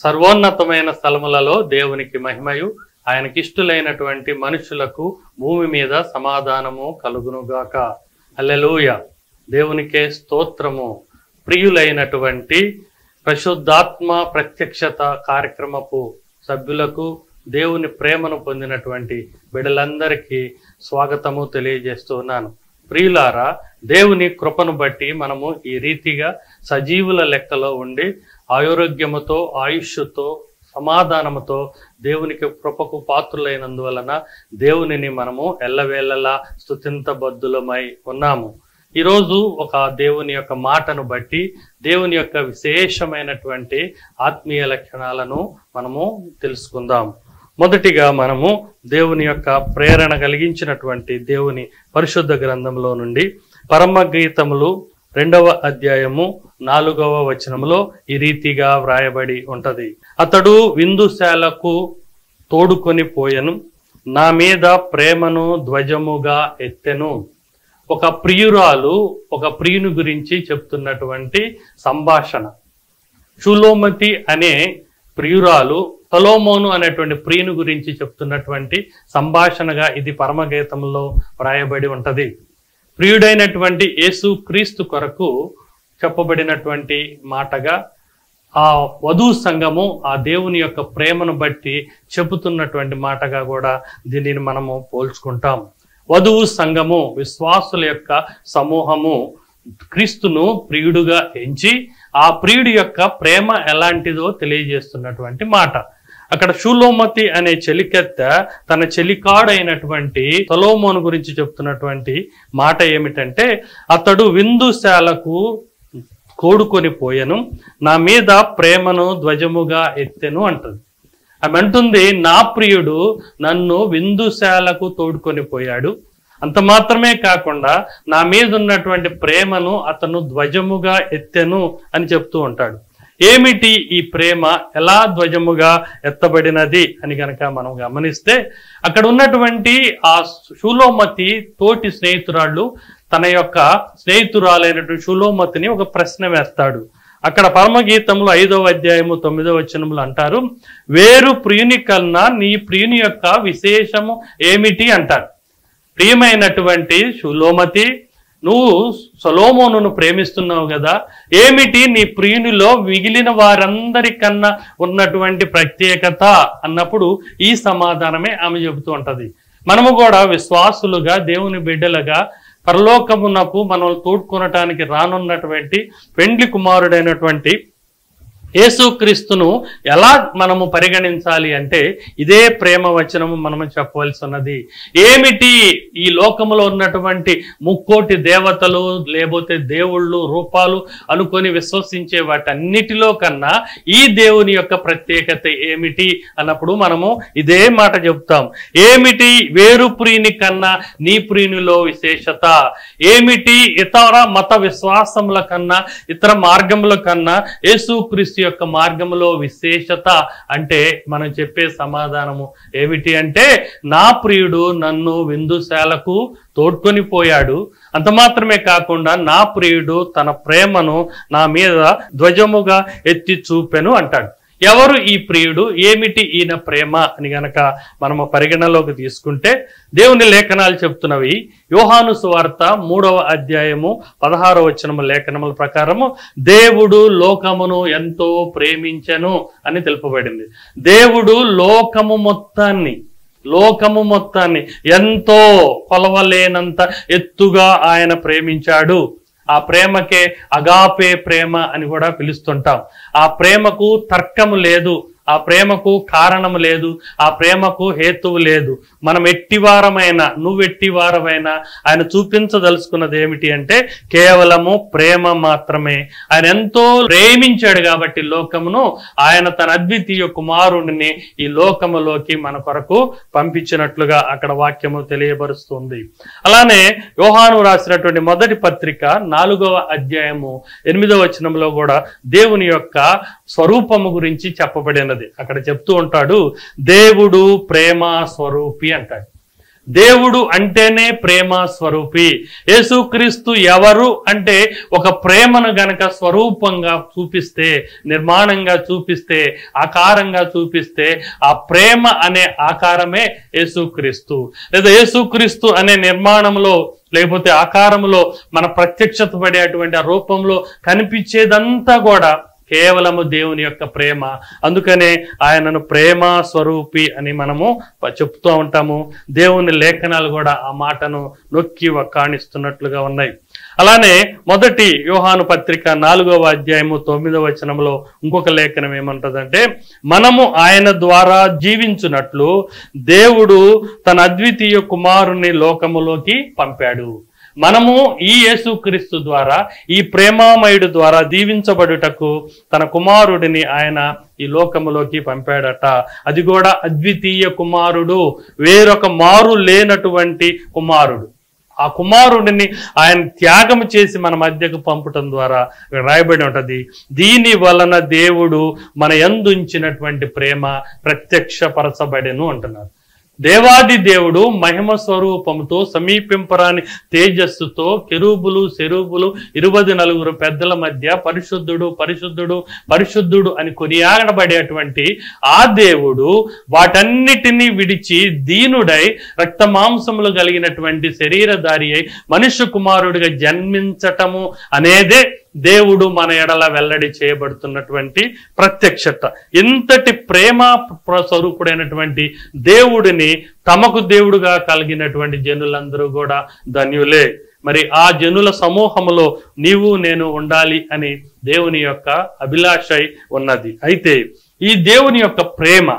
సర్వోన్నతమైన స్థలములలో దేవునికి మహిమయు ఆయనకిష్టులైనటువంటి మనుషులకు భూమి మీద సమాధానము కలుగునుగాక అల్లెలూయ దేవునికే స్తోత్రము ప్రియులైనటువంటి పరిశుద్ధాత్మ ప్రత్యక్షత కార్యక్రమపు సభ్యులకు దేవుని ప్రేమను పొందినటువంటి బిడ్డలందరికీ స్వాగతము తెలియజేస్తున్నాను ప్రియులారా దేవుని కృపను బట్టి మనము ఈ రీతిగా సజీవుల లెక్కలో ఉండి ఆరోగ్యముతో ఆయుష్తో సమాధానముతో దేవునికి కృపకు పాత్రులైనందువలన దేవునిని మనము ఎల్లవేళలా స్తుతింతబద్ధులమై ఉన్నాము ఈరోజు ఒక దేవుని యొక్క మాటను బట్టి దేవుని యొక్క విశేషమైనటువంటి ఆత్మీయ లక్షణాలను మనము తెలుసుకుందాం మొదటిగా మనము దేవుని యొక్క ప్రేరణ కలిగించినటువంటి దేవుని పరిశుద్ధ గ్రంథంలో నుండి పరమ గీతములు రెండవ అధ్యాయము నాలుగవ వచనములో ఈ రీతిగా వ్రాయబడి ఉంటది అతడు విందుశాలకు తోడుకొని పోయెను నా మీద ప్రేమను ధ్వజముగా ఎత్తెను ఒక ప్రియురాలు ఒక ప్రియుని గురించి చెప్తున్నటువంటి సంభాషణ షులోమతి అనే ప్రియురాలు సొలోమోను అనేటువంటి ప్రియుని గురించి చెప్తున్నటువంటి సంభాషణగా ఇది పరమగీతంలో వ్రాయబడి ఉంటది ప్రియుడైనటువంటి యేసు క్రీస్తు కొరకు చెప్పబడినటువంటి మాటగా ఆ వధు సంఘము ఆ దేవుని యొక్క ప్రేమను బట్టి చెబుతున్నటువంటి మాటగా కూడా దీనిని మనము పోల్చుకుంటాం వధువు సంఘము విశ్వాసుల యొక్క సమూహము క్రీస్తును ప్రియుడుగా ఎంచి ఆ ప్రియుడి యొక్క ప్రేమ ఎలాంటిదో తెలియజేస్తున్నటువంటి మాట అక్కడ షూలోమతి అనే చెలికెత్త తన చెలికాడైనటువంటి సొలోమోను గురించి చెప్తున్నటువంటి మాట ఏమిటంటే అతడు విందుశాలకు కోడుకొని పోయెను నా మీద ప్రేమను ధ్వజముగా ఎత్తెను అంటుంది ఆమె అంటుంది నా ప్రియుడు నన్ను విందుశాలకు తోడుకొని పోయాడు అంత మాత్రమే కాకుండా నా మీద ఉన్నటువంటి ప్రేమను అతను ధ్వజముగా ఎత్తెను అని చెప్తూ ఉంటాడు ఏమిటి ఈ ప్రేమ ఎలా ధ్వజముగా ఎత్తబడినది అని గనక మనం గమనిస్తే అక్కడ ఉన్నటువంటి ఆ శూలోమతి తోటి స్నేహితురాళ్ళు తన యొక్క స్నేహితురాలైనటువంటి శూలోమతిని ఒక ప్రశ్న వేస్తాడు అక్కడ పరమగీతంలో ఐదవ అధ్యాయము తొమ్మిదవ వచనములు అంటారు వేరు ప్రియుని కన్నా నీ ప్రియుని యొక్క విశేషము ఏమిటి అంటారు ప్రియమైనటువంటి శులోమతి నువ్వు సొలోమోనును ప్రేమిస్తున్నావు కదా ఏమిటి నీ ప్రియునిలో మిగిలిన వారందరికన్నా ఉన్నటువంటి ప్రత్యేకత అన్నప్పుడు ఈ సమాధానమే ఆమె చెబుతూ ఉంటది మనము కూడా విశ్వాసులుగా దేవుని బిడ్డలుగా పరలోకమునకు మనం తోడ్కొనటానికి రానున్నటువంటి పెండ్లి కుమారుడైనటువంటి యేసుక్రీస్తును ఎలా మనము పరిగణించాలి అంటే ఇదే ప్రేమ వచనము మనము చెప్పవలసి ఉన్నది ఏమిటి ఈ లోకములో ఉన్నటువంటి ముక్కోటి దేవతలు లేకపోతే దేవుళ్ళు రూపాలు అనుకొని విశ్వసించే వాటన్నిటిలో కన్నా ఈ దేవుని యొక్క ప్రత్యేకత ఏమిటి అన్నప్పుడు మనము ఇదే మాట చెప్తాం ఏమిటి వేరు ప్రియుని కన్నా నీ ప్రియునిలో విశేషత ఏమిటి ఇతర మత విశ్వాసముల కన్నా ఇతర మార్గముల కన్నా యేసుక్రీస్తు యొక్క మార్గములో విశేషత అంటే మనం చెప్పే సమాధానము ఏమిటి అంటే నా ప్రియుడు నన్ను విందుశాలకు తోడ్కొని పోయాడు అంత మాత్రమే కాకుండా నా ప్రియుడు తన ప్రేమను నా మీద ధ్వజముగా ఎత్తి చూపెను అంటాడు ఎవరు ఈ ప్రియుడు ఏమిటి ఈయన ప్రేమ అని గనక మనము పరిగణలోకి తీసుకుంటే దేవుని లేఖనాలు చెప్తున్నవి యోహాను సువార్త మూడవ అధ్యాయము పదహారవ వచనము లేఖనముల ప్రకారము దేవుడు లోకమును ఎంతో ప్రేమించెను అని తెలుపబడింది దేవుడు లోకము మొత్తాన్ని లోకము మొత్తాన్ని ఎంతో కొలవలేనంత ఎత్తుగా ఆయన ప్రేమించాడు ఆ ప్రేమకే అగాపే ప్రేమ అని కూడా పిలుస్తుంటాం ఆ ప్రేమకు తర్కము లేదు ఆ ప్రేమకు కారణము లేదు ఆ ప్రేమకు హేతువు లేదు మనం ఎట్టివారమైన నువ్వెట్టివారమైన ఆయన చూపించదలుచుకున్నది ఏమిటి అంటే కేవలము ప్రేమ మాత్రమే ఆయన ఎంతో ప్రేమించాడు కాబట్టి లోకమును ఆయన తన అద్వితీయ కుమారుడిని ఈ లోకములోకి మన కొరకు పంపించినట్లుగా అక్కడ వాక్యము తెలియబరుస్తుంది అలానే యోహాను రాసినటువంటి మొదటి పత్రిక నాలుగవ అధ్యాయము ఎనిమిదవ వచనంలో కూడా దేవుని యొక్క స్వరూపము గురించి చెప్పబడినది అక్కడ చెప్తూ ఉంటాడు దేవుడు ప్రేమ స్వరూపి అంటాడు దేవుడు అంటేనే ప్రేమ స్వరూపి యేసుక్రీస్తు ఎవరు అంటే ఒక ప్రేమను గనక స్వరూపంగా చూపిస్తే నిర్మాణంగా చూపిస్తే ఆకారంగా చూపిస్తే ఆ ప్రేమ అనే ఆకారమే యేసుక్రీస్తు లేదా యేసుక్రీస్తు అనే నిర్మాణంలో లేకపోతే ఆకారంలో మన ప్రత్యక్షత పడేటువంటి ఆ రూపంలో కనిపించేదంతా కూడా కేవలము దేవుని యొక్క ప్రేమ అందుకనే ఆయనను ప్రేమ స్వరూపి అని మనము ప- చెప్తూ ఉంటాము దేవుని లేఖనాలు కూడా ఆ మాటను నొక్కి వక్కాణిస్తున్నట్లుగా ఉన్నాయి అలానే మొదటి యోహాను పత్రిక నాలుగవ అధ్యాయము తొమ్మిదవ వచనంలో ఇంకొక లేఖనం ఏమంటదంటే మనము ఆయన ద్వారా జీవించున్నట్లు దేవుడు తన అద్వితీయ కుమారుని లోకములోకి పంపాడు మనము ఈ యేసుక్రీస్తు ద్వారా ఈ ప్రేమామయుడు ద్వారా దీవించబడుటకు తన కుమారుడిని ఆయన ఈ లోకములోకి పంపాడట అది కూడా అద్వితీయ కుమారుడు వేరొక మారు లేనటువంటి కుమారుడు ఆ కుమారుడిని ఆయన త్యాగం చేసి మన మధ్యకు పంపటం ద్వారా ఇక్కడ రాయబడి ఉంటది దీని వలన దేవుడు మన యందుంచినటువంటి ప్రేమ ప్రత్యక్షపరచబడెను అంటున్నారు దేవాది దేవుడు మహిమ స్వరూపంతో సమీపింపరాని తేజస్సుతో కెరూబులు శరూబులు ఇరువది నలుగురు పెద్దల మధ్య పరిశుద్ధుడు పరిశుద్ధుడు పరిశుద్ధుడు అని కొనియాడబడేటువంటి ఆ దేవుడు వాటన్నిటినీ విడిచి దీనుడై రక్త మాంసములు కలిగినటువంటి శరీరధారి అయి మనుష్య కుమారుడిగా జన్మించటము అనేదే దేవుడు మన ఎడల వెల్లడి చేయబడుతున్నటువంటి ప్రత్యక్షత ఇంతటి ప్రేమ ప్ర- స్వరూపుడైనటువంటి దేవుడిని తమకు దేవుడుగా కలిగినటువంటి జనులందరూ కూడా ధన్యులే మరి ఆ జనుల సమూహములో నీవు నేను ఉండాలి అని దేవుని యొక్క అభిలాషై ఉన్నది అయితే ఈ దేవుని యొక్క ప్రేమ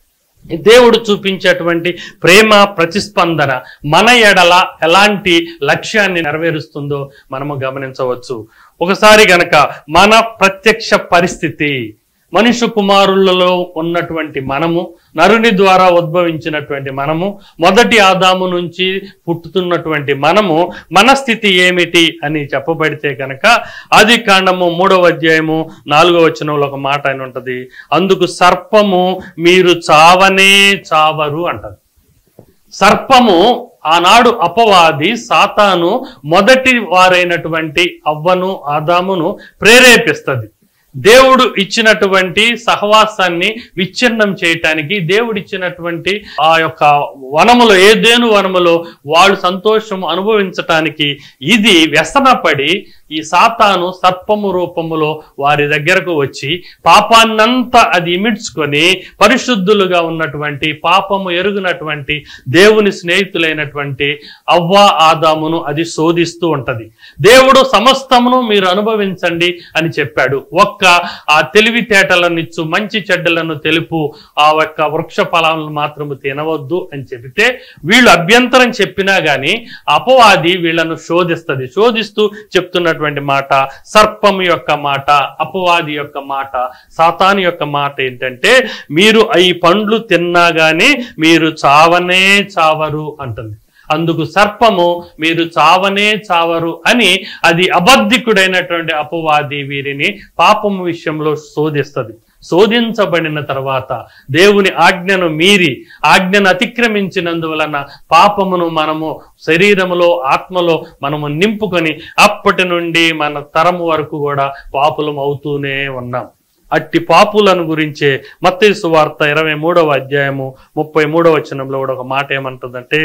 ఈ దేవుడు చూపించేటువంటి ప్రేమ ప్రతిస్పందన మన ఎడల ఎలాంటి లక్ష్యాన్ని నెరవేరుస్తుందో మనము గమనించవచ్చు ఒకసారి గనక మన ప్రత్యక్ష పరిస్థితి మనుష్య కుమారులలో ఉన్నటువంటి మనము నరుని ద్వారా ఉద్భవించినటువంటి మనము మొదటి ఆదాము నుంచి పుట్టుతున్నటువంటి మనము మన స్థితి ఏమిటి అని చెప్పబడితే కనుక ఆది కాండము మూడవ అధ్యాయము నాలుగవ వచనంలో ఒక మాట అని ఉంటది అందుకు సర్పము మీరు చావనే చావరు అంటది సర్పము ఆనాడు అపవాది సాతాను మొదటి వారైనటువంటి అవ్వను ఆదామును ప్రేరేపిస్తది దేవుడు ఇచ్చినటువంటి సహవాసాన్ని విచ్ఛిన్నం చేయటానికి దేవుడు ఇచ్చినటువంటి ఆ యొక్క వనములో ఏదేను వనములో వాళ్ళు సంతోషం అనుభవించటానికి ఇది వ్యసనపడి ఈ సాతాను సర్పము రూపములో వారి దగ్గరకు వచ్చి పాపాన్నంతా అది ఇమిడ్చుకొని పరిశుద్ధులుగా ఉన్నటువంటి పాపము ఎరుగునటువంటి దేవుని స్నేహితులైనటువంటి అవ్వ ఆదామును అది శోధిస్తూ ఉంటది దేవుడు సమస్తమును మీరు అనుభవించండి అని చెప్పాడు ఒక్క ఆ తెలివితేటలనిచ్చు మంచి చెడ్డలను తెలుపు ఆ యొక్క వృక్ష ఫలాలను మాత్రము తినవద్దు అని చెబితే వీళ్ళు అభ్యంతరం చెప్పినా గాని అపవాది వీళ్ళను శోధిస్తది శోధిస్తూ చెప్తున్నటువంటి మాట సర్పము యొక్క మాట అపవాది యొక్క మాట సాతాను యొక్క మాట ఏంటంటే మీరు ఈ పండ్లు తిన్నా గాని మీరు చావనే చావరు అంటుంది అందుకు సర్పము మీరు చావనే చావరు అని అది అబద్ధికుడైనటువంటి అపవాది వీరిని పాపము విషయంలో శోధిస్తుంది శోధించబడిన తర్వాత దేవుని ఆజ్ఞను మీరి ఆజ్ఞను అతిక్రమించినందువలన పాపమును మనము శరీరములో ఆత్మలో మనము నింపుకొని అప్పటి నుండి మన తరము వరకు కూడా పాపులం అవుతూనే ఉన్నాం అట్టి పాపులను గురించే మత్తయి సువార్త ఇరవై మూడవ అధ్యాయము ముప్పై మూడవ వచనంలో కూడా ఒక మాట ఏమంటుందంటే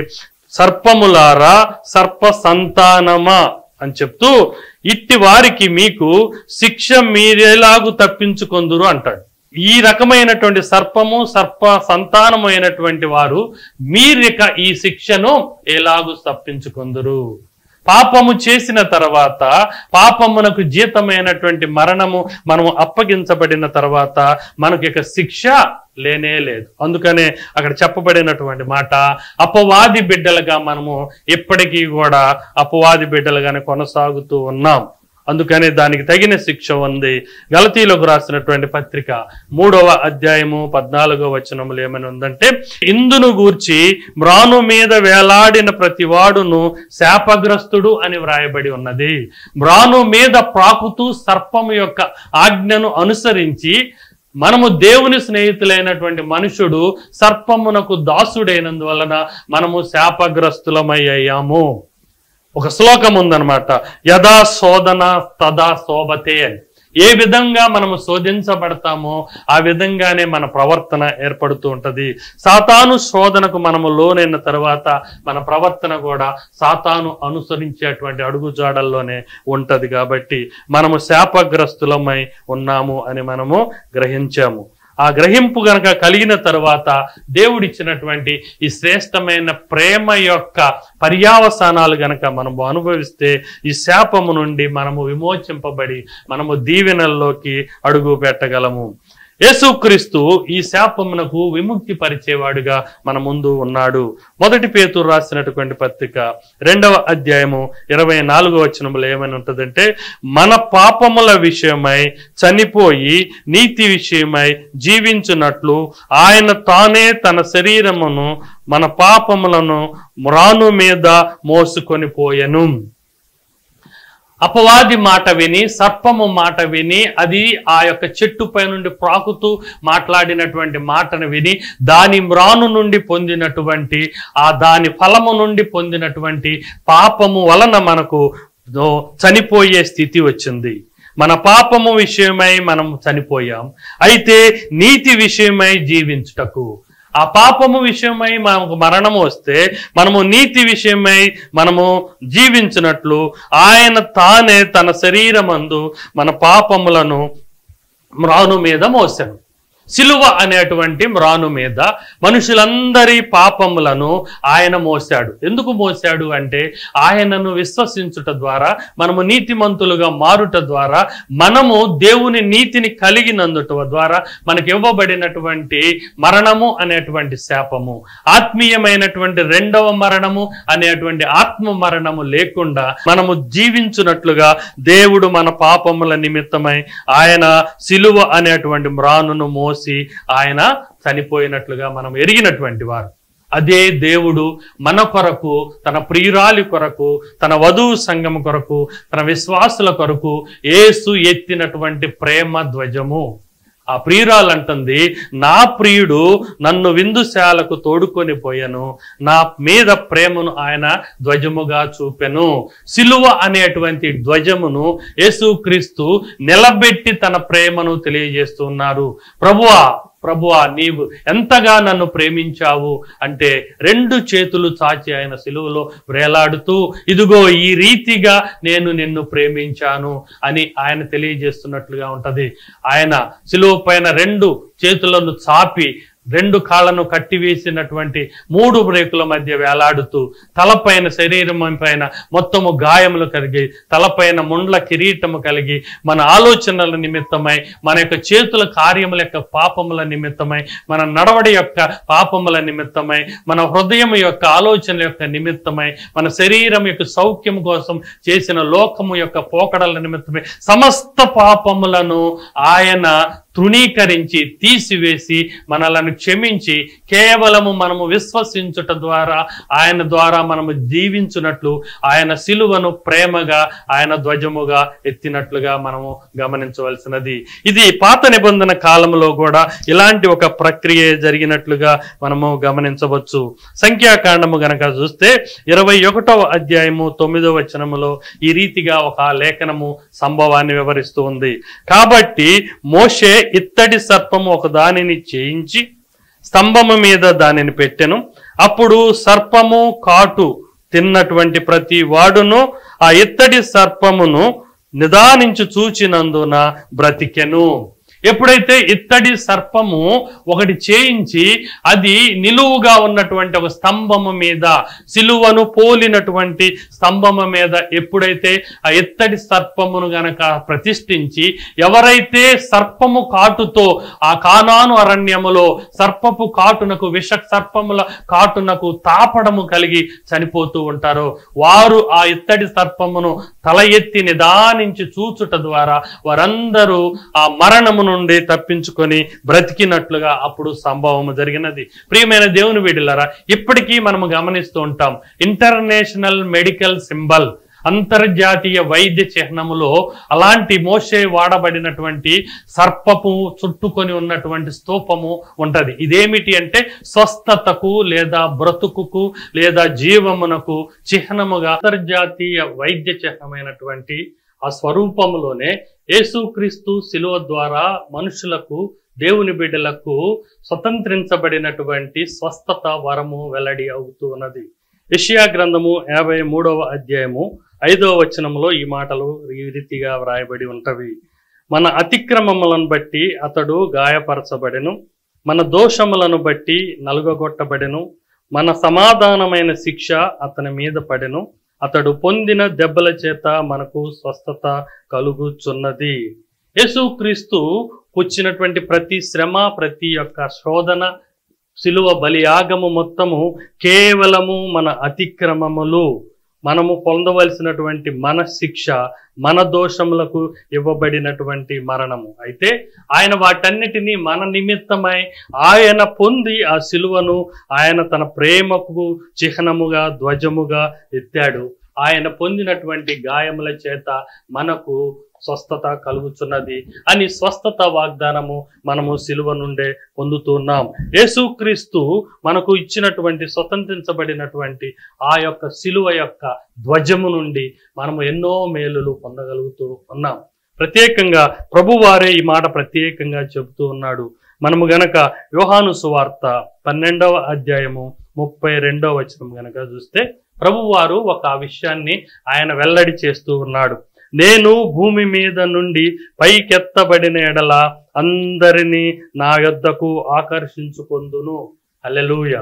సర్పములారా సర్ప సంతానమా అని చెప్తూ ఇట్టి వారికి మీకు శిక్ష మీరెలాగు తప్పించుకొందురు అంటాడు ఈ రకమైనటువంటి సర్పము సర్ప సంతానమైనటువంటి వారు మీరిక ఈ శిక్షను ఎలాగు తప్పించుకొందురు పాపము చేసిన తర్వాత పాపమునకు జీతమైనటువంటి మరణము మనము అప్పగించబడిన తర్వాత మనకి ఇక శిక్ష లేనే లేదు అందుకనే అక్కడ చెప్పబడినటువంటి మాట అపవాది బిడ్డలుగా మనము ఇప్పటికీ కూడా అపవాది బిడ్డలుగానే కొనసాగుతూ ఉన్నాం అందుకనే దానికి తగిన శిక్ష ఉంది గలతీలోకి రాసినటువంటి పత్రిక మూడవ అధ్యాయము పద్నాలుగో వచనములు ఏమని ఉందంటే ఇందును గూర్చి మ్రాను మీద వేలాడిన ప్రతి వాడును శాపగ్రస్తుడు అని వ్రాయబడి ఉన్నది మ్రాను మీద ప్రాకుతూ సర్పము యొక్క ఆజ్ఞను అనుసరించి మనము దేవుని స్నేహితులైనటువంటి మనుషుడు సర్పమునకు దాసుడైనందువలన మనము శాపగ్రస్తులమై అయ్యాము ఒక శ్లోకం ఉందన్నమాట యథా శోధన తదా శోభతే అని ఏ విధంగా మనము శోధించబడతామో ఆ విధంగానే మన ప్రవర్తన ఏర్పడుతూ ఉంటది సాతాను శోధనకు మనము లోనైన తర్వాత మన ప్రవర్తన కూడా సాతాను అనుసరించేటువంటి అడుగుజాడల్లోనే ఉంటది కాబట్టి మనము శాపగ్రస్తులమై ఉన్నాము అని మనము గ్రహించాము ఆ గ్రహింపు గనక కలిగిన తర్వాత దేవుడిచ్చినటువంటి ఈ శ్రేష్టమైన ప్రేమ యొక్క పర్యావసానాలు గనక మనము అనుభవిస్తే ఈ శాపము నుండి మనము విమోచింపబడి మనము దీవెనల్లోకి అడుగు పెట్టగలము యేసుక్రీస్తు ఈ శాపమునకు విముక్తి పరిచేవాడుగా మన ముందు ఉన్నాడు మొదటి పేతురు రాసినటువంటి పత్రిక రెండవ అధ్యాయము ఇరవై నాలుగో వచనములో ఏమని ఉంటుందంటే మన పాపముల విషయమై చనిపోయి నీతి విషయమై జీవించున్నట్లు ఆయన తానే తన శరీరమును మన పాపములను మ్రాను మీద మోసుకొని పోయెను అపవాది మాట విని సర్పము మాట విని అది ఆ యొక్క చెట్టుపై నుండి ప్రాకుతూ మాట్లాడినటువంటి మాటను విని దాని మ్రాను నుండి పొందినటువంటి ఆ దాని ఫలము నుండి పొందినటువంటి పాపము వలన మనకు దో చనిపోయే స్థితి వచ్చింది మన పాపము విషయమై మనం చనిపోయాం అయితే నీతి విషయమై జీవించుటకు ఆ పాపము విషయమై మనకు మరణము వస్తే మనము నీతి విషయమై మనము జీవించినట్లు ఆయన తానే తన శరీరమందు మన పాపములను మ్రాను మీద మోసాను సిలువ అనేటువంటి మ్రాను మీద మనుషులందరి పాపములను ఆయన మోసాడు ఎందుకు మోసాడు అంటే ఆయనను విశ్వసించుట ద్వారా మనము నీతిమంతులుగా మారుట ద్వారా మనము దేవుని నీతిని కలిగినందుట ద్వారా మనకి ఇవ్వబడినటువంటి మరణము అనేటువంటి శాపము ఆత్మీయమైనటువంటి రెండవ మరణము అనేటువంటి ఆత్మ మరణము లేకుండా మనము జీవించున్నట్లుగా దేవుడు మన పాపముల నిమిత్తమై ఆయన సిలువ అనేటువంటి మ్రానును మోసి ఆయన చనిపోయినట్లుగా మనం ఎరిగినటువంటి వారు అదే దేవుడు మన కొరకు తన ప్రియురాలి కొరకు తన వధువు సంఘం కొరకు తన విశ్వాసుల కొరకు ఏసు ఎత్తినటువంటి ప్రేమ ధ్వజము ఆ ప్రియురాలు అంటుంది నా ప్రియుడు నన్ను విందుశాలకు తోడుకొని పోయాను నా మీద ప్రేమను ఆయన ధ్వజముగా చూపెను సిలువ అనేటువంటి ధ్వజమును యేసుక్రీస్తు నిలబెట్టి తన ప్రేమను తెలియజేస్తున్నారు ప్రభువా ప్రభువా నీవు ఎంతగా నన్ను ప్రేమించావు అంటే రెండు చేతులు చాచి ఆయన సిలువలో వేలాడుతూ ఇదిగో ఈ రీతిగా నేను నిన్ను ప్రేమించాను అని ఆయన తెలియజేస్తున్నట్లుగా ఉంటది ఆయన సిలువ పైన రెండు చేతులను చాపి రెండు కాళ్ళను కట్టివేసినటువంటి మూడు బ్రేకుల మధ్య వేలాడుతూ తలపైన శరీరం పైన మొత్తము గాయములు కలిగి తలపైన ముండ్ల కిరీటము కలిగి మన ఆలోచనల నిమిత్తమై మన యొక్క చేతుల కార్యముల యొక్క పాపముల నిమిత్తమై మన నడవడి యొక్క పాపముల నిమిత్తమై మన హృదయం యొక్క ఆలోచనల యొక్క నిమిత్తమై మన శరీరం యొక్క సౌఖ్యం కోసం చేసిన లోకము యొక్క పోకడల నిమిత్తమై సమస్త పాపములను ఆయన తృణీకరించి తీసివేసి మనలను క్షమించి కేవలము మనము విశ్వసించుట ద్వారా ఆయన ద్వారా మనము జీవించున్నట్లు ఆయన సిలువను ప్రేమగా ఆయన ధ్వజముగా ఎత్తినట్లుగా మనము గమనించవలసినది ఇది పాత నిబంధన కాలంలో కూడా ఇలాంటి ఒక ప్రక్రియ జరిగినట్లుగా మనము గమనించవచ్చు సంఖ్యాకాండము గనక చూస్తే ఇరవై ఒకటవ అధ్యాయము తొమ్మిదవ వచనములో ఈ రీతిగా ఒక లేఖనము సంభవాన్ని వివరిస్తూ ఉంది కాబట్టి మోషే ఇత్తడి సర్పము ఒక దానిని చేయించి స్తంభము మీద దానిని పెట్టెను అప్పుడు సర్పము కాటు తిన్నటువంటి ప్రతి వాడును ఆ ఇత్తడి సర్పమును నిదానించి చూచినందున బ్రతికెను ఎప్పుడైతే ఇత్తడి సర్పము ఒకటి చేయించి అది నిలువుగా ఉన్నటువంటి ఒక స్తంభము మీద సిలువను పోలినటువంటి స్తంభము మీద ఎప్పుడైతే ఆ ఇత్తడి సర్పమును గనక ప్రతిష్ఠించి ఎవరైతే సర్పము కాటుతో ఆ కానాను అరణ్యములో సర్పపు కాటునకు విష సర్పముల కాటునకు తాపడము కలిగి చనిపోతూ ఉంటారో వారు ఆ ఇత్తడి సర్పమును తల ఎత్తి నిదానించి చూచుట ద్వారా వారందరూ ఆ మరణము నుండి తప్పించుకొని బ్రతికినట్లుగా అప్పుడు సంభవము జరిగినది ప్రియమైన దేవుని వీడిలారా ఇప్పటికీ మనము గమనిస్తూ ఉంటాం ఇంటర్నేషనల్ మెడికల్ సింబల్ అంతర్జాతీయ వైద్య చిహ్నములో అలాంటి మోసే వాడబడినటువంటి సర్పపు చుట్టుకొని ఉన్నటువంటి స్తూపము ఉంటది ఇదేమిటి అంటే స్వస్థతకు లేదా బ్రతుకుకు లేదా జీవమునకు చిహ్నముగా అంతర్జాతీయ వైద్య చిహ్నమైనటువంటి ఆ స్వరూపములోనే యేసుక్రీస్తు శిలువ ద్వారా మనుషులకు దేవుని బిడ్డలకు స్వతంత్రించబడినటువంటి స్వస్థత వరము వెల్లడి అవుతూ ఉన్నది యెషయా గ్రంథము యాభై మూడవ అధ్యాయము ఐదవ వచనములో ఈ మాటలు ఈ రీతిగా వ్రాయబడి ఉంటవి మన అతిక్రమములను బట్టి అతడు గాయపరచబడెను మన దోషములను బట్టి నలుగగొట్టబడెను మన సమాధానమైన శిక్ష అతని మీద పడెను అతడు పొందిన దెబ్బల చేత మనకు స్వస్థత కలుగుచున్నది యేసుక్రీస్తు వచ్చినటువంటి ప్రతి శ్రమ ప్రతి యొక్క శోధన శిలువ బలియాగము మొత్తము కేవలము మన అతిక్రమములు మనము పొందవలసినటువంటి మన శిక్ష మన దోషములకు ఇవ్వబడినటువంటి మరణము అయితే ఆయన వాటన్నిటినీ మన నిమిత్తమై ఆయన పొంది ఆ శిలువను ఆయన తన ప్రేమకు చిహ్నముగా ధ్వజముగా ఎత్తాడు ఆయన పొందినటువంటి గాయముల చేత మనకు స్వస్థత కలుగుతున్నది అని స్వస్థత వాగ్దానము మనము సిలువ నుండే పొందుతున్నాం యేసుక్రీస్తు మనకు ఇచ్చినటువంటి స్వతంత్రించబడినటువంటి ఆ యొక్క సిలువ యొక్క ధ్వజము నుండి మనము ఎన్నో మేలులు పొందగలుగుతూ ఉన్నాం ప్రత్యేకంగా ప్రభువారే ఈ మాట ప్రత్యేకంగా చెబుతూ ఉన్నాడు మనము గనక యోహాను సువార్త పన్నెండవ అధ్యాయము ముప్పై రెండవ వచనం గనక చూస్తే ప్రభువారు ఒక విషయాన్ని ఆయన వెల్లడి చేస్తూ ఉన్నాడు నేను భూమి మీద నుండి పైకెత్తబడిన ఎడల అందరినీ నా యొద్దకు ఆకర్షించుకొందును అల్లెలూయ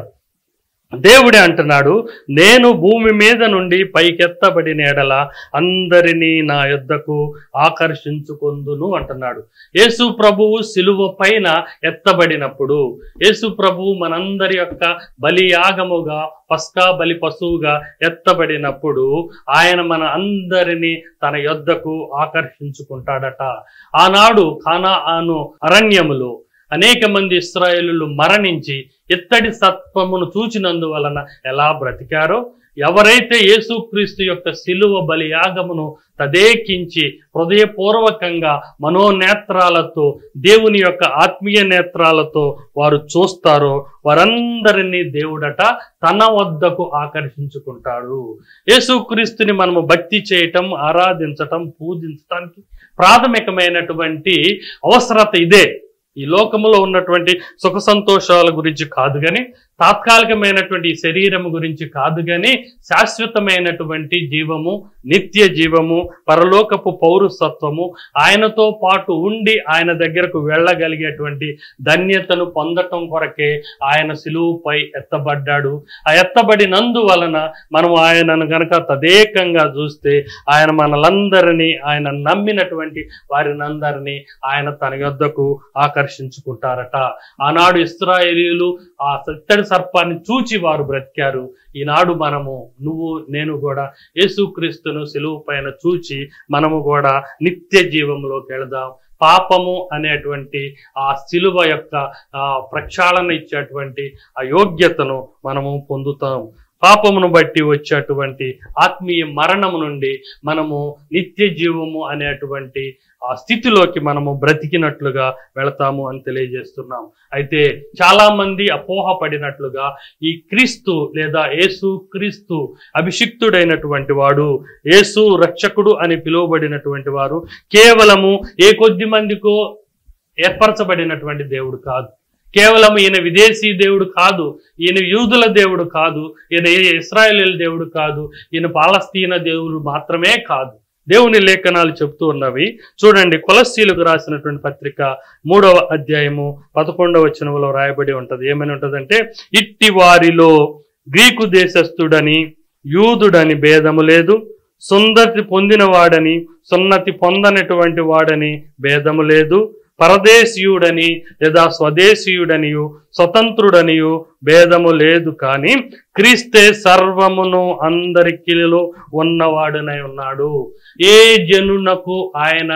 దేవుడే అంటున్నాడు నేను భూమి మీద నుండి పైకెత్తబడిన ఎడల అందరినీ నా యొద్దకు ఆకర్షించుకొందును అంటున్నాడు యేసు ప్రభువు సిలువ పైన ఎత్తబడినప్పుడు యేసు ప్రభువు మనందరి యొక్క బలియాగముగా పస్కా బలి పశువుగా ఎత్తబడినప్పుడు ఆయన మన అందరినీ తన యొద్దకు ఆకర్షించుకుంటాడట ఆనాడు ఖానా ఆను అరణ్యములో అనేక మంది ఇస్రాయేలులు మరణించి ఇత్తడి సత్వమును చూచినందువలన ఎలా బ్రతికారో ఎవరైతే యేసుక్రీస్తు యొక్క శిలువ బలియాగమును తదేకించి హృదయపూర్వకంగా మనోనేత్రాలతో దేవుని యొక్క ఆత్మీయ నేత్రాలతో వారు చూస్తారో వారందరినీ దేవుడట తన వద్దకు ఆకర్షించుకుంటాడు యేసుక్రీస్తుని మనము భక్తి చేయటం ఆరాధించటం పూజించటానికి ప్రాథమికమైనటువంటి అవసరత ఇదే ఈ లోకములో ఉన్నటువంటి సుఖ సంతోషాల గురించి కాదు కానీ తాత్కాలికమైనటువంటి ఈ శరీరం గురించి కాదు కానీ శాశ్వతమైనటువంటి జీవము నిత్య జీవము పరలోకపు పౌరసత్వము ఆయనతో పాటు ఉండి ఆయన దగ్గరకు వెళ్ళగలిగేటువంటి ధన్యతను పొందటం కొరకే ఆయన సిలువుపై ఎత్తబడ్డాడు ఆ ఎత్తబడినందువలన మనం ఆయనను గనక తదేకంగా చూస్తే ఆయన మనలందరినీ ఆయన నమ్మినటువంటి వారినందరినీ ఆయన తన యొద్దకు ఆకర్షించుకుంటారట ఆనాడు ఇస్రాయేలీలు ఆ సత్తడి సర్పాన్ని చూచి వారు బ్రతికారు ఈనాడు మనము నువ్వు నేను కూడా యేసుక్రీస్తును సిలువు పైన చూచి మనము కూడా నిత్య జీవంలోకి వెళదాం పాపము అనేటువంటి ఆ శిలువ యొక్క ఆ ప్రక్షాళన ఇచ్చేటువంటి ఆ యోగ్యతను మనము పొందుతాం పాపమును బట్టి వచ్చేటువంటి ఆత్మీయ మరణము నుండి మనము నిత్య జీవము అనేటువంటి ఆ స్థితిలోకి మనము బ్రతికినట్లుగా వెళతాము అని తెలియజేస్తున్నాం అయితే చాలా మంది అపోహపడినట్లుగా ఈ క్రీస్తు లేదా యేసు క్రీస్తు అభిషిక్తుడైనటువంటి వాడు యేసు రక్షకుడు అని పిలువబడినటువంటి వారు కేవలము ఏ కొద్ది మందికో ఏర్పరచబడినటువంటి దేవుడు కాదు కేవలం ఈయన విదేశీ దేవుడు కాదు ఈయన యూదుల దేవుడు కాదు ఈయన ఇస్రాయేలీల దేవుడు కాదు ఈయన పాలస్తీన దేవుడు మాత్రమే కాదు దేవుని లేఖనాలు చెప్తూ ఉన్నవి చూడండి కొలస్సీలకు రాసినటువంటి పత్రిక మూడవ అధ్యాయము పదకొండవ వచనంలో రాయబడి ఉంటది ఏమని ఉంటదంటే ఇట్టి వారిలో గ్రీకు దేశస్థుడని యూదుడని భేదము లేదు సుందతి పొందినవాడని సున్నతి పొందనటువంటి వాడని భేదము లేదు పరదేశీయుడని లేదా స్వదేశీయుడనియు స్వతంత్రుడనియు భేదము లేదు కానీ క్రీస్తే సర్వమును అందరికిలో ఉన్నవాడునై ఉన్నాడు ఏ జనునకు ఆయన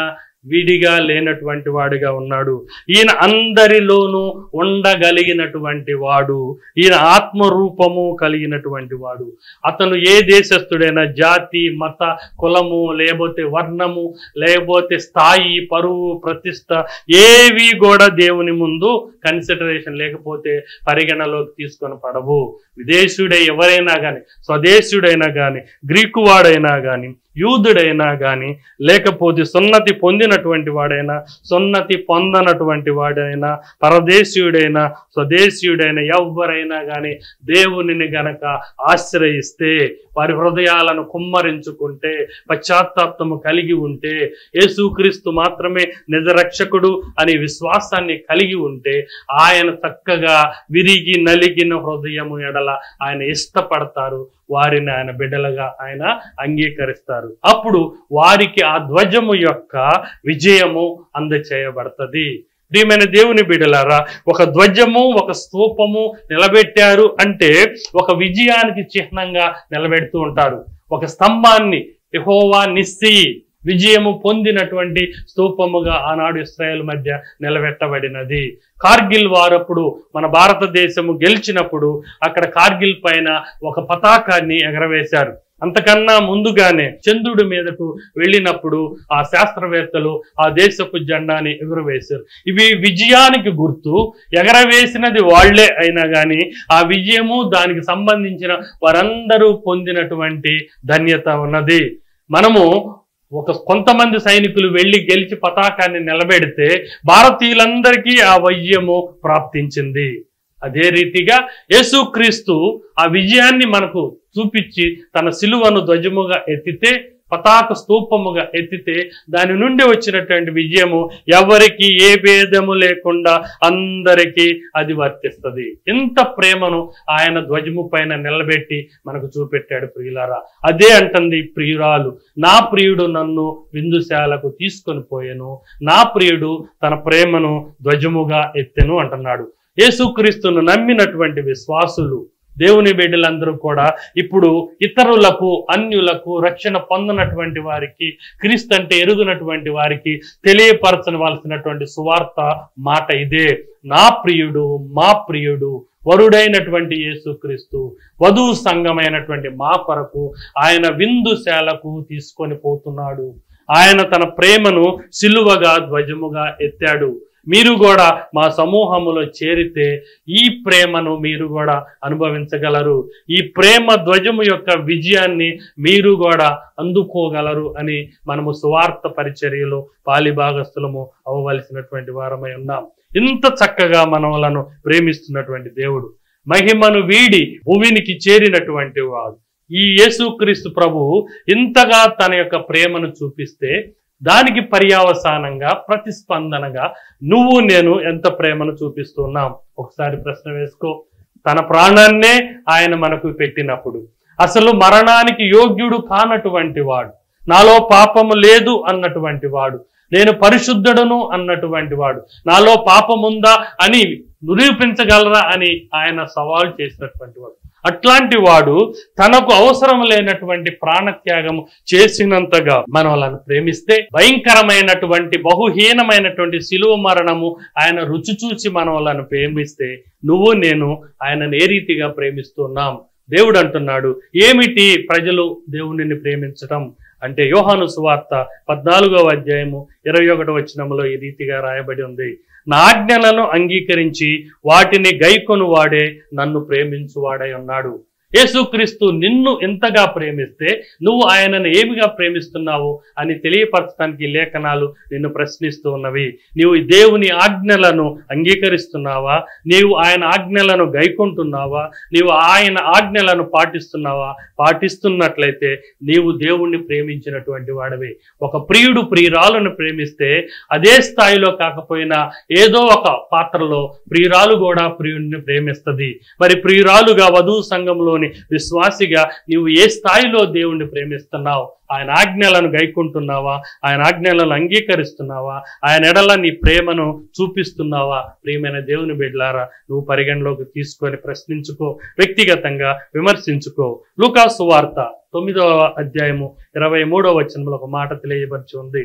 విడిగా లేనటువంటి వాడిగా ఉన్నాడు ఈయన అందరిలోనూ ఉండగలిగినటువంటి వాడు ఈయన ఆత్మరూపము కలిగినటువంటి వాడు అతను ఏ దేశస్థుడైనా జాతి మత కులము లేకపోతే వర్ణము లేకపోతే స్థాయి పరువు ప్రతిష్ట ఏవి కూడా దేవుని ముందు కన్సిడరేషన్ లేకపోతే పరిగణలోకి తీసుకొని పడవు విదేశీయుడై ఎవరైనా కానీ స్వదేశీయుడైనా కానీ గ్రీకు వాడైనా కానీ యూదుడైనా కానీ లేకపోతే సున్నతి పొందినటువంటి వాడైనా సున్నతి పొందనటువంటి వాడైనా పరదేశీయుడైనా స్వదేశీయుడైనా ఎవరైనా కానీ దేవునిని గనక ఆశ్రయిస్తే వారి హృదయాలను కుమ్మరించుకుంటే పశ్చాత్తాపము కలిగి ఉంటే యేసుక్రీస్తు మాత్రమే నిజరక్షకుడు అనే విశ్వాసాన్ని కలిగి ఉంటే ఆయన చక్కగా విరిగి నలిగిన హృదయము ఎడల ఆయన ఇష్టపడతారు వారిని ఆయన బిడ్డలుగా ఆయన అంగీకరిస్తారు అప్పుడు వారికి ఆ ధ్వజము యొక్క విజయము అందచేయబడుతుంది ప్రియమైన దేవుని బిడ్డలారా ఒక ధ్వజము ఒక స్తూపము నిలబెట్టారు అంటే ఒక విజయానికి చిహ్నంగా నిలబెడుతూ ఉంటారు ఒక స్తంభాన్ని యెహోవా నిస్సి విజయము పొందినటువంటి స్తూపముగా ఆనాడు ఇస్రాయేల్ మధ్య నిలబెట్టబడినది కార్గిల్ వారప్పుడు మన భారతదేశము గెలిచినప్పుడు అక్కడ కార్గిల్ పైన ఒక పతాకాన్ని ఎగరవేశారు అంతకన్నా ముందుగానే చంద్రుడి మీదకు వెళ్ళినప్పుడు ఆ శాస్త్రవేత్తలు ఆ దేశపు జెండాని ఎగురవేశారు ఇవి విజయానికి గుర్తు ఎగరవేసినది వాళ్లే అయినా కానీ ఆ విజయము దానికి సంబంధించిన వారందరూ పొందినటువంటి ధన్యత ఉన్నది మనము ఒక కొంతమంది సైనికులు వెళ్లి గెలిచి పతాకాన్ని నిలబెడితే భారతీయులందరికీ ఆ విజయము ప్రాప్తించింది అదే రీతిగా యేసుక్రీస్తు ఆ విజయాన్ని మనకు చూపించి తన సిలువను ధ్వజముగా ఎత్తితే పతాక స్తూపముగా ఎత్తితే దాని నుండి వచ్చినటువంటి విజయము ఎవరికి ఏ భేదము లేకుండా అందరికీ అది వర్తిస్తుంది ఎంత ప్రేమను ఆయన ధ్వజము పైన నిలబెట్టి మనకు చూపెట్టాడు ప్రియులారా అదే అంటుంది ప్రియురాలు నా ప్రియుడు నన్ను విందుశాలకు తీసుకొని పోయెను నా ప్రియుడు తన ప్రేమను ధ్వజముగా ఎత్తెను అంటున్నాడు యేసుక్రీస్తును నమ్మినటువంటి విశ్వాసులు దేవుని బిడ్డలందరూ కూడా ఇప్పుడు ఇతరులకు అన్యులకు రక్షణ పొందనటువంటి వారికి క్రీస్తు అంటే ఎరుగునటువంటి వారికి తెలియపరచవలసినటువంటి సువార్త మాట ఇదే నా ప్రియుడు మా ప్రియుడు వరుడైనటువంటి యేసుక్రీస్తు వధువు సంఘమైనటువంటి మా కొరకు ఆయన విందుశాలకు తీసుకొని పోతున్నాడు ఆయన తన ప్రేమను సిలువగా ధ్వజముగా ఎత్తాడు మీరు కూడా మా సమూహములో చేరితే ఈ ప్రేమను మీరు కూడా అనుభవించగలరు ఈ ప్రేమ ధ్వజము యొక్క విజయాన్ని మీరు కూడా అందుకోగలరు అని మనము సువార్త పరిచర్యలో పాలిభాగస్థులము అవ్వవలసినటువంటి వారమై ఉన్నాం ఇంత చక్కగా మనలను ప్రేమిస్తున్నటువంటి దేవుడు మహిమను వీడి భూమినికి చేరినటువంటి వాడు ఈ యేసుక్రీస్తు ప్రభువు ఇంతగా తన యొక్క ప్రేమను చూపిస్తే దానికి పర్యావసానంగా ప్రతిస్పందనగా నువ్వు నేను ఎంత ప్రేమను చూపిస్తున్నాం ఒకసారి ప్రశ్న వేసుకో తన ప్రాణాన్నే ఆయన మనకు పెట్టినప్పుడు అసలు మరణానికి యోగ్యుడు కానటువంటి వాడు నాలో పాపము లేదు అన్నటువంటి వాడు నేను పరిశుద్ధుడను అన్నటువంటి వాడు నాలో పాపముందా అని నిరూపించగలరా అని ఆయన సవాల్ చేసినటువంటి వాడు అట్లాంటి వాడు తనకు అవసరం లేనటువంటి ప్రాణత్యాగం చేసినంతగా మనం వాళ్ళని ప్రేమిస్తే భయంకరమైనటువంటి బహుహీనమైనటువంటి శిలువ మరణము ఆయన రుచి చూసి మనం వాళ్ళని ప్రేమిస్తే నువ్వు నేను ఆయనను ఏ రీతిగా ప్రేమిస్తున్నాం దేవుడు అంటున్నాడు ఏమిటి ప్రజలు దేవునిని ప్రేమించటం అంటే యోహాను సువార్త పద్నాలుగవ అధ్యాయము ఇరవై ఒకటో వచనములో ఈ రీతిగా రాయబడి ఉంది నా ఆజ్ఞలను అంగీకరించి వాటిని గైకొను వాడే నన్ను ప్రేమించువాడై ఉన్నాడు యేసుక్రీస్తు నిన్ను ఎంతగా ప్రేమిస్తే నువ్వు ఆయనను ఏమిగా ప్రేమిస్తున్నావు అని తెలియపరచడానికి ఈ లేఖనాలు నిన్ను ప్రశ్నిస్తూ ఉన్నవి నీవు దేవుని ఆజ్ఞలను అంగీకరిస్తున్నావా నీవు ఆయన ఆజ్ఞలను గైకొంటున్నావా నీవు ఆయన ఆజ్ఞలను పాటిస్తున్నావా పాటిస్తున్నట్లయితే నీవు దేవుణ్ణి ప్రేమించినటువంటి వాడవే ఒక ప్రియుడు ప్రియురాలను ప్రేమిస్తే అదే స్థాయిలో కాకపోయినా ఏదో ఒక పాత్రలో ప్రియురాలు కూడా ప్రియుడిని ప్రేమిస్తుంది మరి ప్రియురాలుగా వధువు సంఘంలోని విశ్వాసిగా నీవు ఏ స్థాయిలో దేవుణ్ణి ప్రేమిస్తున్నావు ఆయన ఆజ్ఞలను గైకుంటున్నావా ఆయన ఆజ్ఞలను అంగీకరిస్తున్నావా ఆయన ఎడల నీ ప్రేమను చూపిస్తున్నావా ప్రియమైన దేవుని బిడ్లారా నువ్వు పరిగణలోకి తీసుకొని ప్రశ్నించుకో వ్యక్తిగతంగా విమర్శించుకో లూకాసు వార్త తొమ్మిదవ అధ్యాయము ఇరవై మూడవ వచనంలో ఒక మాట తెలియబరిచి ఉంది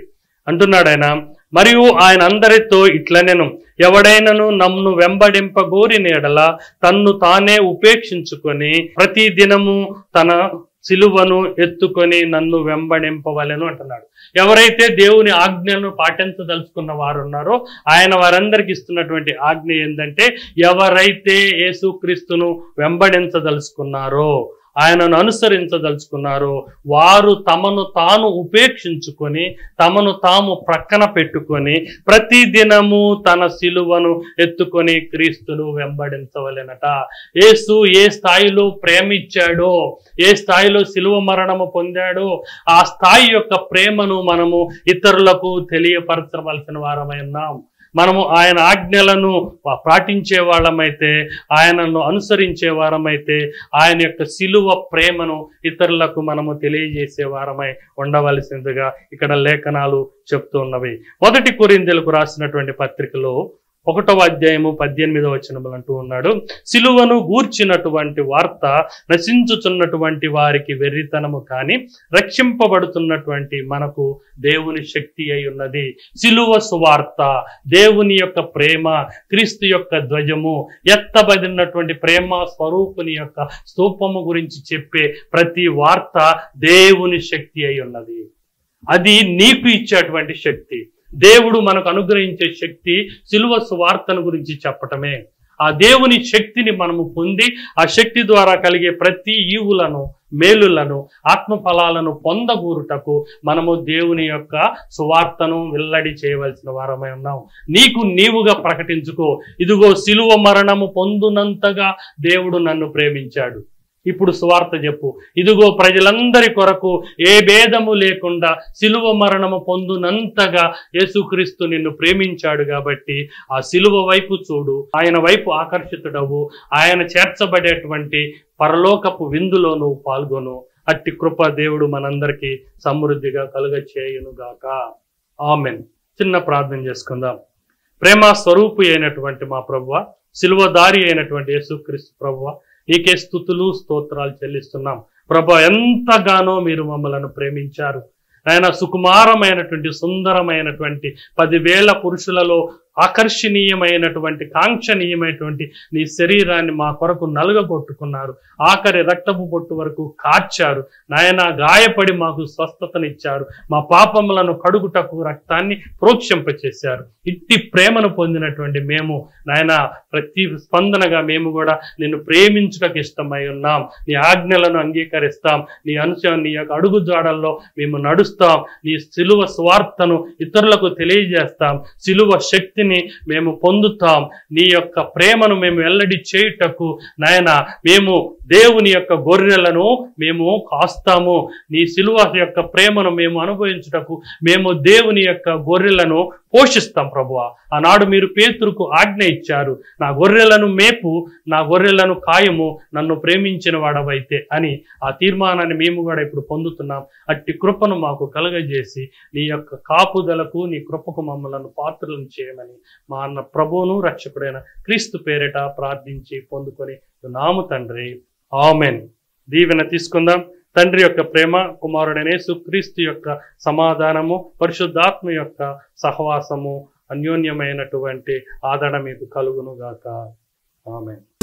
అంటున్నాడు ఆయన మరియు ఆయన అందరితో ఇట్లనెను ఎవడైనను నన్ను వెంబడింపగోరి నీడల తన్ను తానే ఉపేక్షించుకొని ప్రతి దినము తన సిలువను ఎత్తుకొని నన్ను వెంబడింపవలెను అంటున్నాడు ఎవరైతే దేవుని ఆజ్ఞను పాటించదలుచుకున్న వారు ఉన్నారో ఆయన వారందరికి ఇస్తున్నటువంటి ఆజ్ఞ ఏంటంటే ఎవరైతే యేసుక్రీస్తును వెంబడించదలుచుకున్నారో ఆయనను అనుసరించదలుచుకున్నారో వారు తమను తాను ఉపేక్షించుకొని తమను తాము ప్రక్కన పెట్టుకొని ప్రతి దినము తన సిలువను ఎత్తుకొని క్రీస్తును వెంబడించవలెనట యేసు ఏ స్థాయిలో ప్రేమించాడో ఏ స్థాయిలో సిలువ మరణము పొందాడో ఆ స్థాయి యొక్క ప్రేమను మనము ఇతరులకు తెలియపరచవలసిన వారమై ఉన్నాం మనము ఆయన ఆజ్ఞలను పాటించే వాళ్ళమైతే ఆయనను అనుసరించే వారమైతే ఆయన యొక్క సిలువ ప్రేమను ఇతరులకు మనము తెలియజేసే వారమై ఉండవలసిందిగా ఇక్కడ లేఖనాలు చెప్తున్నవి మొదటి కొరిందెలకు రాసినటువంటి పత్రికలో ఒకటవ అధ్యాయము పద్దెనిమిదవ వచనములు అంటూ ఉన్నాడు సిలువను గూర్చినటువంటి వార్త నశించుచున్నటువంటి వారికి వెర్రితనము కానీ రక్షింపబడుతున్నటువంటి మనకు దేవుని శక్తి అయి ఉన్నది సిలువ సువార్త దేవుని యొక్క ప్రేమ క్రీస్తు యొక్క ధ్వజము ఎత్తబడినటువంటి ప్రేమ స్వరూపుని యొక్క స్తూపము గురించి చెప్పే ప్రతి వార్త దేవుని శక్తి అయి ఉన్నది అది నీకు ఇచ్చేటువంటి శక్తి దేవుడు మనకు అనుగ్రహించే శక్తి సిలువ సువార్తను గురించి చెప్పటమే ఆ దేవుని శక్తిని మనము పొంది ఆ శక్తి ద్వారా కలిగే ప్రతి ఈవులను మేలులను ఆత్మ ఫలాలను పొందగూరుటకు మనము దేవుని యొక్క సువార్తను వెల్లడి చేయవలసిన వారమై ఉన్నాం నీకు నీవుగా ప్రకటించుకో ఇదిగో సిలువ మరణము పొందునంతగా దేవుడు నన్ను ప్రేమించాడు ఇప్పుడు సువార్త చెప్పు ఇదిగో ప్రజలందరి కొరకు ఏ భేదము లేకుండా సిలువ మరణము పొందునంతగా యేసుక్రీస్తు నిన్ను ప్రేమించాడు కాబట్టి ఆ సిలువ వైపు చూడు ఆయన వైపు ఆకర్షితుడవు ఆయన చేర్చబడేటువంటి పరలోకపు విందులో నువ్వు పాల్గొను అట్టి కృప దేవుడు మనందరికీ సమృద్ధిగా కలుగ చేయునుగాక ఆమెన్ చిన్న ప్రార్థన చేసుకుందాం ప్రేమ స్వరూపి అయినటువంటి మా ప్రభువ సిలువదారి అయినటువంటి యేసుక్రీస్తు ప్రభువ నీకే స్థుతులు స్తోత్రాలు చెల్లిస్తున్నాం ప్రభా ఎంతగానో మీరు మమ్మలను ప్రేమించారు ఆయన సుకుమారమైనటువంటి సుందరమైనటువంటి పదివేల పురుషులలో ఆకర్షణీయమైనటువంటి కాంక్షణీయమైనటువంటి నీ శరీరాన్ని మా కొరకు నలుగగొట్టుకున్నారు ఆఖరి రక్తపు పొట్టు వరకు కార్చారు నాయన గాయపడి మాకు స్వస్థతనిచ్చారు మా పాపములను కడుగుటకు రక్తాన్ని ప్రోక్షింపచేశారు ఇట్టి ప్రేమను పొందినటువంటి మేము నాయన ప్రతి స్పందనగా మేము కూడా నిన్ను ప్రేమించుటకు ఇష్టమై ఉన్నాం నీ ఆజ్ఞలను అంగీకరిస్తాం నీ అనుస నీ యొక్క అడుగు జాడల్లో మేము నడుస్తాం నీ సిలువ స్వార్థను ఇతరులకు తెలియజేస్తాం సిలువ శక్తిని మేము పొందుతాం నీ యొక్క ప్రేమను మేము వెల్లడి చేయుటకు నాయన మేము దేవుని యొక్క గొర్రెలను మేము కాస్తాము నీ సిలువ యొక్క ప్రేమను మేము అనుభవించుటకు మేము దేవుని యొక్క గొర్రెలను పోషిస్తాం ప్రభువ ఆనాడు మీరు పేతురుకు ఆజ్ఞ ఇచ్చారు నా గొర్రెలను మేపు నా గొర్రెలను కాయము నన్ను ప్రేమించిన వాడవైతే అని ఆ తీర్మానాన్ని మేము కూడా ఇప్పుడు పొందుతున్నాం అట్టి కృపను మాకు కలగజేసి నీ యొక్క కాపుదలకు నీ కృపకు మమ్మలను పాత్రలను చేయమని మా అన్న ప్రభువును రక్షకుడైన క్రీస్తు పేరిట ప్రార్థించి పొందుకొని నాము తండ్రి ఆమెన్ దీవెన తీసుకుందాం తండ్రి యొక్క ప్రేమ కుమారుడనే సుక్రీస్తు యొక్క సమాధానము పరిశుద్ధాత్మ యొక్క సహవాసము అన్యోన్యమైనటువంటి ఆదరణ మీకు కలుగును గాక ఆమెన్